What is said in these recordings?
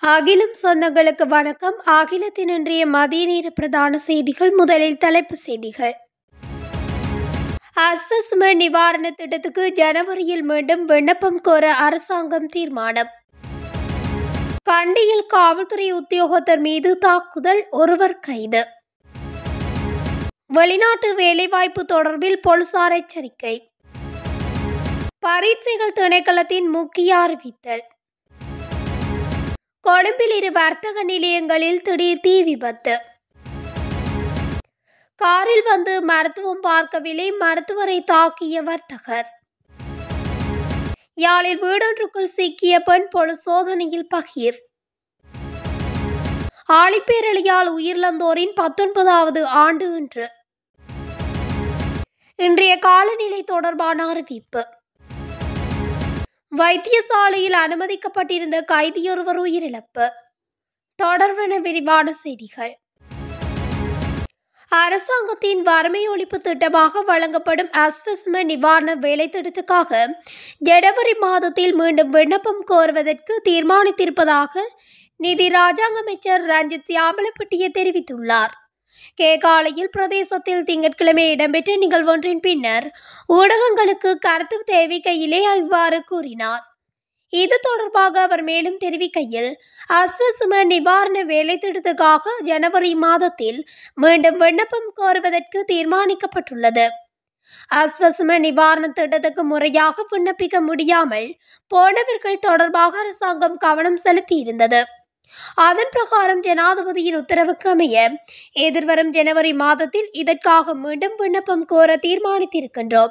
அகிலம் சொந்தங்களுக்கு வணக்கம் அகிலத்தின் இன்றைய மதிய நேர பிரதான செய்திகள் முதலில் தலைப்பு செய்திகள் அஸ்வசும நிவாரண திட்டத்துக்கு ஜனவரியில் மீண்டும் விண்ணப்பம் கோர அரசாங்கம் தீர்மானம் கண்டியில் காவல்துறை உத்தியோகத்தர் மீது தாக்குதல் ஒருவர் கைது வெளிநாட்டு வேலைவாய்ப்பு தொடர்பில் போலீசார் எச்சரிக்கை பரீட்சைகள் திணைக்களத்தின் முக்கிய அறிவித்தல் கொழும்பில் இரு வர்த்தக நிலையங்களில் திடீர் தீ விபத்து காரில் வந்து மருத்துவம் பார்க்கவில்லை மருத்துவரை தாக்கிய வர்த்தகர் யாழில் வீடொன்றுக்குள் சிக்கிய பெண் பொது சோதனையில் பகீர் ஆழிப்பேரழியால் உயிரிழந்தோரின் பத்தொன்பதாவது ஆண்டு இன்று இன்றைய காலநிலை தொடர்பான அறிவிப்பு வைத்தியசாலையில் அனுமதிக்கப்பட்டிருந்த கைதியொருவர் உயிரிழப்பு தொடர்பான விரிவான செய்திகள் அரசாங்கத்தின் வறுமை ஒழிப்பு திட்டமாக வழங்கப்படும் அஸ்வஸ்ம நிவாரண வேலை திட்டத்துக்காக ஜனவரி மாதத்தில் மீண்டும் விண்ணப்பம் கோருவதற்கு தீர்மானித்திருப்பதாக நிதி ராஜாங்க அமைச்சர் ரஞ்சித் சியாமலப்பட்டிய தெரிவித்துள்ளார் கேகாலையில் பிரதேசத்தில் திங்கட்கிழமை இடம்பெற்ற நிகழ்வொன்றின் பின்னர் ஊடகங்களுக்கு கருத்து தெரிவிக்கையிலே இவ்வாறு கூறினார் இது தொடர்பாக அவர் மேலும் தெரிவிக்கையில் அஸ்வசும நிவாரண வேலை திட்டத்துக்காக ஜனவரி மாதத்தில் மீண்டும் விண்ணப்பம் கோருவதற்கு தீர்மானிக்கப்பட்டுள்ளது அஸ்வசும நிவாரண திட்டத்துக்கு முறையாக விண்ணப்பிக்க முடியாமல் போனவர்கள் தொடர்பாக அரசாங்கம் கவனம் செலுத்தியிருந்தது அதன் பிரகாரம் ஜனாதிபதியின் உத்தரவுக்கு அமைய எதிர்வரும் ஜனவரி மாதத்தில் இதற்காக மீண்டும் விண்ணப்பம் கோர தீர்மானித்திருக்கின்றோம்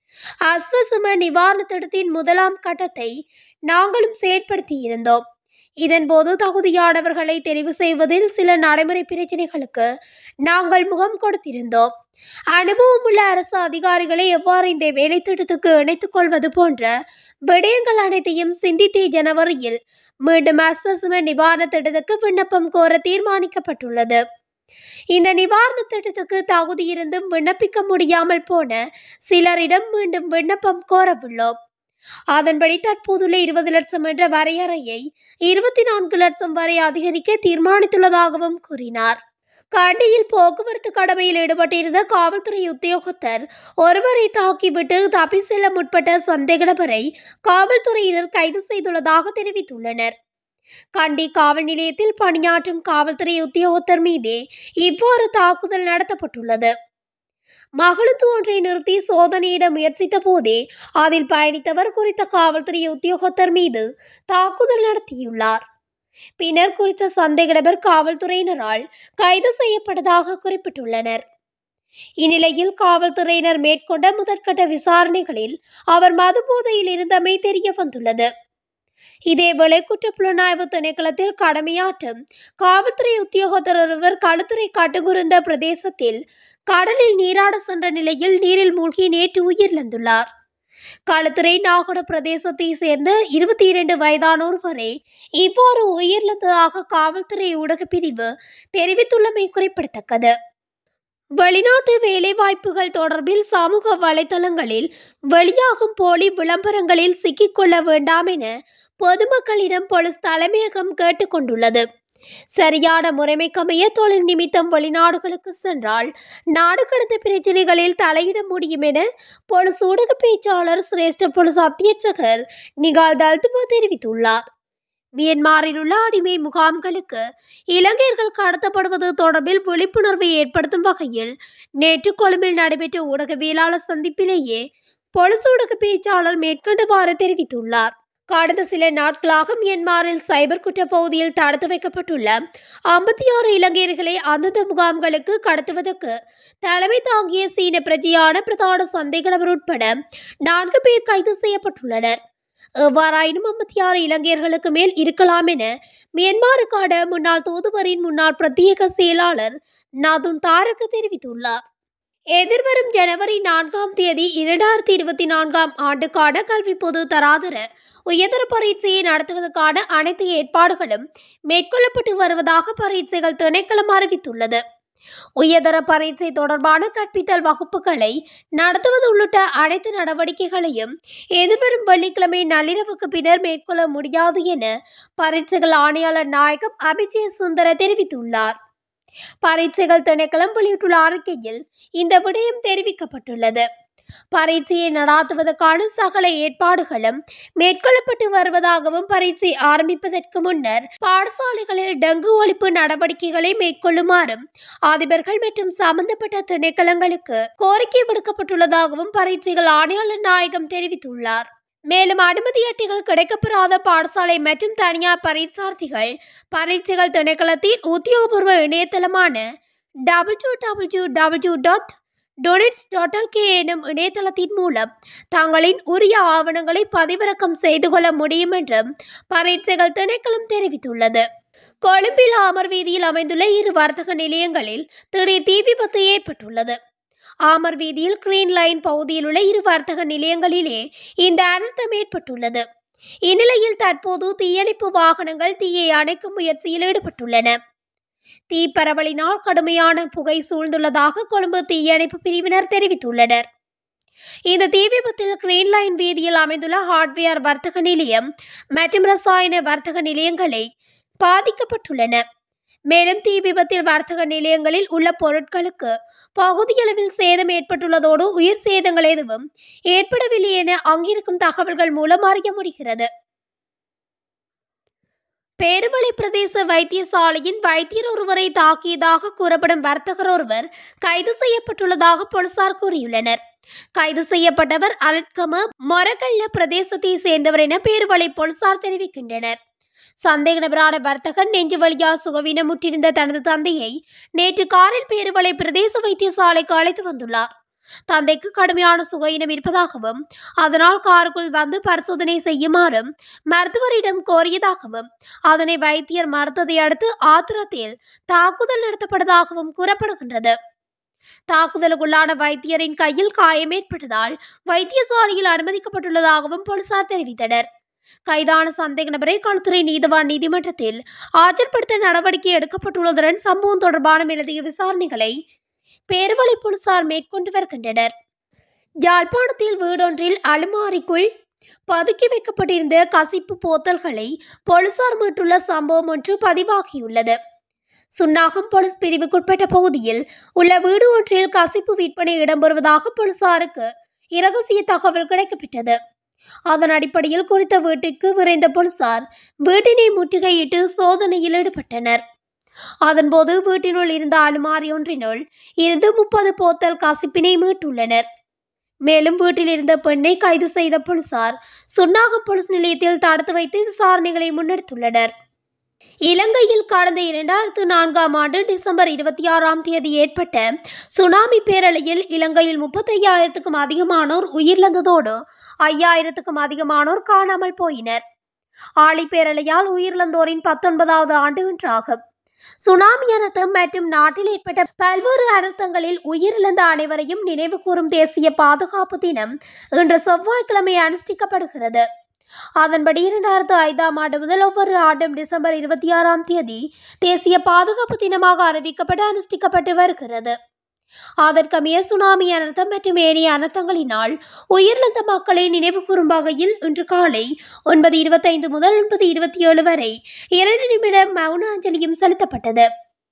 அஸ்வசும நிவாரண திட்டத்தின் முதலாம் கட்டத்தை நாங்களும் செயற்படுத்தியிருந்தோம் இதன்போது தகுதியானவர்களை தெரிவு செய்வதில் சில நடைமுறை பிரச்சனைகளுக்கு நாங்கள் முகம் கொடுத்திருந்தோம் அனுபவம் உள்ள அரசு அதிகாரிகளை எவ்வாறு இந்த வேலை திட்டத்துக்கு இணைத்துக் கொள்வது போன்ற விடயங்கள் அனைத்தையும் சிந்தித்தே ஜனவரியில் மீண்டும் அஸ்வசும நிவாரண திட்டத்துக்கு விண்ணப்பம் கோர தீர்மானிக்கப்பட்டுள்ளது இந்த நிவாரண திட்டத்துக்கு தகுதி இருந்தும் விண்ணப்பிக்க முடியாமல் போன சிலரிடம் மீண்டும் விண்ணப்பம் கோரவுள்ளோம் அதன்படி தற்போதுள்ள இருபது லட்சம் என்ற வரையறையை இருபத்தி நான்கு லட்சம் வரை அதிகரிக்க தீர்மானித்துள்ளதாகவும் கூறினார் கண்டியில் போக்குவரத்து கடமையில் ஈடுபட்டிருந்த காவல்துறை உத்தியோகத்தர் ஒருவரை தாக்கிவிட்டு தப்பி செல்ல முற்பட்ட சந்தேக நபரை காவல்துறையினர் கைது செய்துள்ளதாக தெரிவித்துள்ளனர் கண்டி காவல் நிலையத்தில் பணியாற்றும் காவல்துறை உத்தியோகத்தர் மீதே இவ்வாறு தாக்குதல் நடத்தப்பட்டுள்ளது மகளுத்து ஒன்றை நிறுத்தி சோதனையிட முயற்சித்த போதே அதில் பயணித்தவர் குறித்த காவல்துறை உத்தியோகத்தர் மீது தாக்குதல் நடத்தியுள்ளார் பின்னர் குறித்த சந்தேக நபர் காவல்துறையினரால் கைது செய்யப்பட்டதாக குறிப்பிட்டுள்ளனர் இந்நிலையில் காவல்துறையினர் மேற்கொண்ட முதற்கட்ட விசாரணைகளில் அவர் மதுபோதையில் இருந்தமை தெரிய வந்துள்ளது இதேவேளை குற்றப்புலனாய்வு திணைக்களத்தில் கடமையாற்றும் காவல்துறை உத்தியோகத்தர் ஒருவர் களுத்துறை கட்டுகுருந்த பிரதேசத்தில் கடலில் நீராட சென்ற நிலையில் நீரில் மூழ்கி நேற்று உயிரிழந்துள்ளார் களுத்துறை நாகட பிரதேசத்தை சேர்ந்த இருபத்தி இரண்டு வயதானோர் வரை இவ்வாறு உயிரிழந்ததாக காவல்துறை ஊடக பிரிவு தெரிவித்துள்ளமை குறிப்பிடத்தக்கது வெளிநாட்டு வேலைவாய்ப்புகள் தொடர்பில் சமூக வலைதளங்களில் வெளியாகும் போலி விளம்பரங்களில் சிக்கிக்கொள்ள வேண்டாம் என பொதுமக்களிடம் போலீஸ் தலைமையகம் கேட்டுக்கொண்டுள்ளது சரியான முறைமைக்கமைய தொழில் நிமித்தம் வெளிநாடுகளுக்கு சென்றால் நாடு கடந்த பிரச்சனைகளில் தலையிட முடியும் என போலீஸ் ஊடக பேச்சாளர் சிரேஷ்ட போலீஸ் அத்தியட்சகர் நிகால் தல்துவா தெரிவித்துள்ளார் மியன்மாரில் உள்ள அடிமை முகாம்களுக்கு இலங்கையர்கள் கடத்தப்படுவது தொடர்பில் விழிப்புணர்வை ஏற்படுத்தும் வகையில் நேற்று கொழும்பில் நடைபெற்ற ஊடகவியலாளர் சந்திப்பிலேயே பொலிஸ் ஊடக பேச்சாளர் மேற்கண்டவாறு தெரிவித்துள்ளார் கடந்த சில நாட்களாக மியன்மாரில் சைபர் குற்ற பகுதியில் தடுத்து வைக்கப்பட்டுள்ள ஐம்பத்தி ஆறு இலங்கையர்களை அந்தந்த முகாம்களுக்கு கடத்துவதற்கு தலைமை தாங்கிய சீன பிரஜையான பிரதான சந்தேக நபர் உட்பட நான்கு பேர் கைது செய்யப்பட்டுள்ளனர் எவ்வாறாயினும் ஐம்பத்தி ஆறு இலங்கையர்களுக்கு மேல் இருக்கலாம் என மியன்மாருக்கான முன்னாள் தூதுவரின் முன்னாள் பிரத்யேக செயலாளர் நாதுன் தாரக தெரிவித்துள்ளார் எதிர்வரும் ஜனவரி நான்காம் தேதி இரண்டாயிரத்தி இருபத்தி நான்காம் ஆண்டுக்கான கல்வி பொது தராதர உயர்தர பரீட்சையை நடத்துவதற்கான அனைத்து ஏற்பாடுகளும் மேற்கொள்ளப்பட்டு வருவதாக பரீட்சைகள் திணைக்களம் அறிவித்துள்ளது உயர்தர பரீட்சை தொடர்பான கற்பித்தல் வகுப்புகளை நடத்துவது உள்ளிட்ட அனைத்து நடவடிக்கைகளையும் எதிர்வரும் வெள்ளிக்கிழமை நள்ளிரவுக்கு பின்னர் மேற்கொள்ள முடியாது என பரீட்சைகள் ஆணையாளர் நாயகம் அபிஜய் சுந்தர தெரிவித்துள்ளார் பரீட்சைகள் திணைக்களம் வெளியிட்டுள்ள அறிக்கையில் இந்த விடயம் தெரிவிக்கப்பட்டுள்ளது பரீட்சையை நடாத்துவதற்கான சகல ஏற்பாடுகளும் மேற்கொள்ளப்பட்டு வருவதாகவும் பரீட்சை ஆரம்பிப்பதற்கு முன்னர் பாடசாலைகளில் டெங்கு ஒழிப்பு நடவடிக்கைகளை மேற்கொள்ளுமாறும் அதிபர்கள் மற்றும் சம்பந்தப்பட்ட திணைக்களங்களுக்கு கோரிக்கை விடுக்கப்பட்டுள்ளதாகவும் பரீட்சைகள் ஆணையாளர் நாயகம் தெரிவித்துள்ளார் மேலும் அனுமதி அட்டைகள் கிடைக்கப்பெறாத பாடசாலை மற்றும் தனியார் பரீட்சார்த்திகள் பரீட்சைகள் திணைக்களத்தின் உத்தியோகபூர்வ இணையதளமான W W W dot doenets dot K எனும் இணையதளத்தின் மூலம் தங்களின் உரிய ஆவணங்களை பதிவிறக்கம் செய்து கொள்ள முடியும் என்றும் பரீட்சைகள் திணைக்களம் தெரிவித்துள்ளது கொழும்பில் ஆமர் வீதியில் அமைந்துள்ள இரு வர்த்தக நிலையங்களில் திடீர் தீ விபத்து ஏற்பட்டுள்ளது ஆமர் வீதியில் கிரீன் லைன் பகுதியில் உள்ள இரு வர்த்தக நிலையங்களிலே இந்த அனர்த்தம் ஏற்பட்டுள்ளது இந்நிலையில் தற்போது தீயணைப்பு வாகனங்கள் தீயை அணைக்கும் முயற்சியில் ஈடுபட்டுள்ளன தீ பரவலினால் கடுமையான புகை சூழ்ந்துள்ளதாக கொழும்பு தீயணைப்பு பிரிவினர் தெரிவித்துள்ளனர் இந்த தீ விபத்தில் கிரீன் லைன் வீதியில் அமைந்துள்ள ஹார்ட்வேர் வர்த்தக நிலையம் மற்றும் ரசாயன வர்த்தக நிலையங்களை பாதிக்கப்பட்டுள்ளன மேலும் தீ விபத்தில் வர்த்தக நிலையங்களில் உள்ள பொருட்களுக்கு பகுதியளவில் சேதம் ஏற்பட்டுள்ளதோடு உயிர் சேதங்கள் எதுவும் ஏற்படவில்லை என அங்கிருக்கும் தகவல்கள் மூலம் அறிய முடிகிறது பேருமலை பிரதேச வைத்தியசாலையின் வைத்தியர் ஒருவரை தாக்கியதாக கூறப்படும் வர்த்தகர் ஒருவர் கைது செய்யப்பட்டுள்ளதாக போலீசார் கூறியுள்ளனர் கைது செய்யப்பட்டவர் அலட்கம மொரகல்ல பிரதேசத்தை சேர்ந்தவர் என பேருவளை போலீசார் தெரிவிக்கின்றனர் சந்தேக நபரான வர்த்தகர் நெஞ்சு வழியா சுகவீனமுற்றிருந்த தனது தந்தையை நேற்று காரில் பேருவளை பிரதேச வைத்தியசாலைக்கு அழைத்து வந்துள்ளார் தந்தைக்கு கடுமையான சுகயினம் இருப்பதாகவும் அதனால் காருக்குள் வந்து பரிசோதனை செய்யுமாறும் மருத்துவரிடம் கோரியதாகவும் அதனை வைத்தியர் மறுத்ததை அடுத்து ஆத்திரத்தில் தாக்குதல் நடத்தப்பட்டதாகவும் கூறப்படுகின்றது தாக்குதலுக்குள்ளான வைத்தியரின் கையில் காயம் ஏற்பட்டதால் வைத்தியசாலையில் அனுமதிக்கப்பட்டுள்ளதாகவும் போலீசார் தெரிவித்தனர் கைதான சந்தேக நபரை களுத்துறை நீதவான் நீதிமன்றத்தில் ஆஜர்படுத்த நடவடிக்கை எடுக்கப்பட்டுள்ளதுடன் சம்பவம் தொடர்பான மேலதிக விசாரணைகளை பேருவளை போலீசார் மேற்கொண்டு வருகின்றனர் யாழ்ப்பாணத்தில் வீடொன்றில் அலுமாரிக்குள் பதுக்கி வைக்கப்பட்டிருந்த கசிப்பு போத்தல்களை போலீசார் மீட்டுள்ள சம்பவம் ஒன்று பதிவாகியுள்ளது சுன்னாகம் போலீஸ் பிரிவுக்குட்பட்ட பகுதியில் உள்ள வீடு ஒன்றில் கசிப்பு விற்பனை இடம்பெறுவதாக போலீசாருக்கு இரகசிய தகவல் கிடைக்கப்பெற்றது அதன் அடிப்படையில் குறித்த வீட்டிற்கு விரைந்த போலீசார் வீட்டினை முற்றுகையிட்டு சோதனையில் ஈடுபட்டனர் அதன்போது வீட்டினுள் இருந்த அலுமாரி ஒன்றினுள் இருந்து முப்பது போத்தல் கசிப்பினை மீட்டுள்ளனர் மேலும் வீட்டில் இருந்த பெண்ணை கைது செய்த போலீசார் சுன்னாகம் போலீஸ் நிலையத்தில் தடுத்து வைத்து விசாரணைகளை முன்னெடுத்துள்ளனர் இலங்கையில் கடந்த இரண்டாயிரத்து நான்காம் ஆண்டு டிசம்பர் இருபத்தி ஆறாம் தேதி ஏற்பட்ட சுனாமி பேரலையில் இலங்கையில் முப்பத்தையாயிரத்துக்கும் அதிகமானோர் உயிரிழந்ததோடு ஐயாயிரத்துக்கும் அதிகமானோர் காணாமல் போயினர் ஆழி பேரலையால் உயிரிழந்தோரின் பத்தொன்பதாவது ஆண்டு இன்றாகும் சுனாமி அனர்த்தம் மற்றும் நாட்டில் ஏற்பட்ட பல்வேறு அனர்த்தங்களில் உயிரிழந்த அனைவரையும் நினைவு கூறும் தேசிய பாதுகாப்பு தினம் இன்று செவ்வாய்க்கிழமை அனுஷ்டிக்கப்படுகிறது அதன்படி இரண்டாயிரத்து ஐந்தாம் ஆண்டு முதல் ஒவ்வொரு ஆண்டும் டிசம்பர் இருபத்தி ஆறாம் தேதி தேசிய பாதுகாப்பு தினமாக அறிவிக்கப்பட்டு அனுஷ்டிக்கப்பட்டு வருகிறது அதற்கமைய சுனாமி அனர்த்தம் மற்றும் ஏனைய அனர்த்தங்களினால் உயிரிழந்த மக்களை நினைவு கூறும் வகையில் இன்று காலை ஒன்பது இருபத்தைந்து முதல் ஒன்பது இருபத்தி ஏழு வரை இரண்டு நிமிட மௌன அஞ்சலியும் செலுத்தப்பட்டது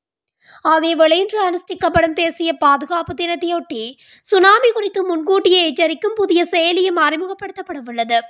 அதேவேளை இன்று அனுஷ்டிக்கப்படும் தேசிய பாதுகாப்பு தினத்தையொட்டி சுனாமி குறித்து முன்கூட்டியே எச்சரிக்கும் புதிய செயலியும் அறிமுகப்படுத்தப்படவுள்ளது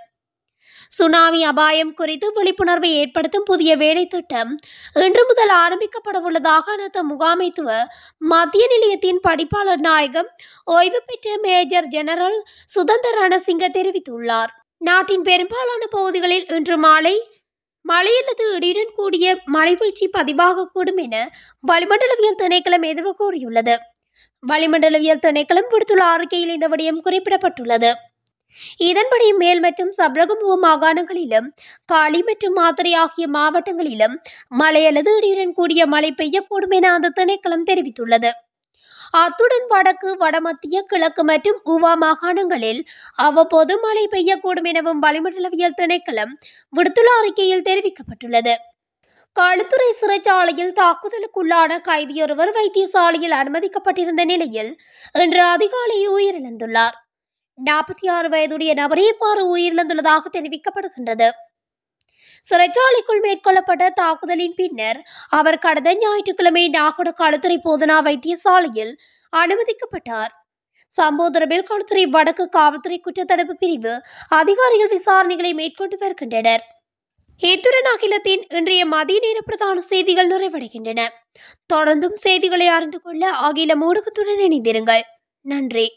சுனாமி அபாயம் குறித்து விழிப்புணர்வை ஏற்படுத்தும் புதிய வேலை திட்டம் இன்று முதல் ஆரம்பிக்கப்படவுள்ளதாக அனர்த்த முகாமைத்துவ மத்திய நிலையத்தின் படிப்பாளர் நாயகம் ஓய்வு பெற்ற மேஜர் ஜெனரல் சுதந்திர ரணசிங்க தெரிவித்துள்ளார் நாட்டின் பெரும்பாலான பகுதிகளில் இன்று மாலை மழை அல்லது இடியுடன் கூடிய மழை வீழ்ச்சி பதிவாகக்கூடும் என வளிமண்டலவியல் திணைக்களம் எதிர்வு கூறியுள்ளது வளிமண்டலவியல் திணைக்களம் விடுத்துள்ள அறிக்கையில் இந்த விடயம் குறிப்பிடப்பட்டுள்ளது இதன்படி மேல் மற்றும் சப்ரகமுவ மாகாணங்களிலும் காலி மற்றும் மாத்தறை ஆகிய மாவட்டங்களிலும் மழை அல்லது இடியுடன் கூடிய மழை பெய்யக்கூடும் என அந்த திணைக்களம் தெரிவித்துள்ளது அத்துடன் வடக்கு வடமத்திய கிழக்கு மற்றும் உவா மாகாணங்களில் அவ்வப்போது மழை பெய்யக்கூடும் எனவும் வளிமண்டலவியல் திணைக்களம் விடுத்துள்ள அறிக்கையில் தெரிவிக்கப்பட்டுள்ளது களுத்துறை சிறைச்சாலையில் தாக்குதலுக்குள்ளான கைதியொருவர் வைத்தியசாலையில் அனுமதிக்கப்பட்டிருந்த நிலையில் இன்று அதிகாலை உயிரிழந்துள்ளார் நாற்பத்தி ஆறு வயதுடைய நபர் இவ்வாறு உயிரிழந்துள்ளதாக தெரிவிக்கப்படுகின்றது சிறைச்சாலைக்குள் மேற்கொள்ளப்பட்ட தாக்குதலின் பின்னர் அவர் கடந்த ஞாயிற்றுக்கிழமை நாகோட களுத்துறை போதனா வைத்தியசாலையில் அனுமதிக்கப்பட்டார் சம்பவ தொடர்பில் களுத்துறை வடக்கு காவல்துறை குற்றத்தடுப்பு பிரிவு அதிகாரிகள் விசாரணைகளை மேற்கொண்டு வருகின்றனர் இத்துடன் அகிலத்தின் இன்றைய மதிய நேர பிரதான செய்திகள் நிறைவடைகின்றன தொடர்ந்தும் செய்திகளை அறிந்து கொள்ள அகில ஊடகத்துடன் இணைந்திருங்கள் நன்றி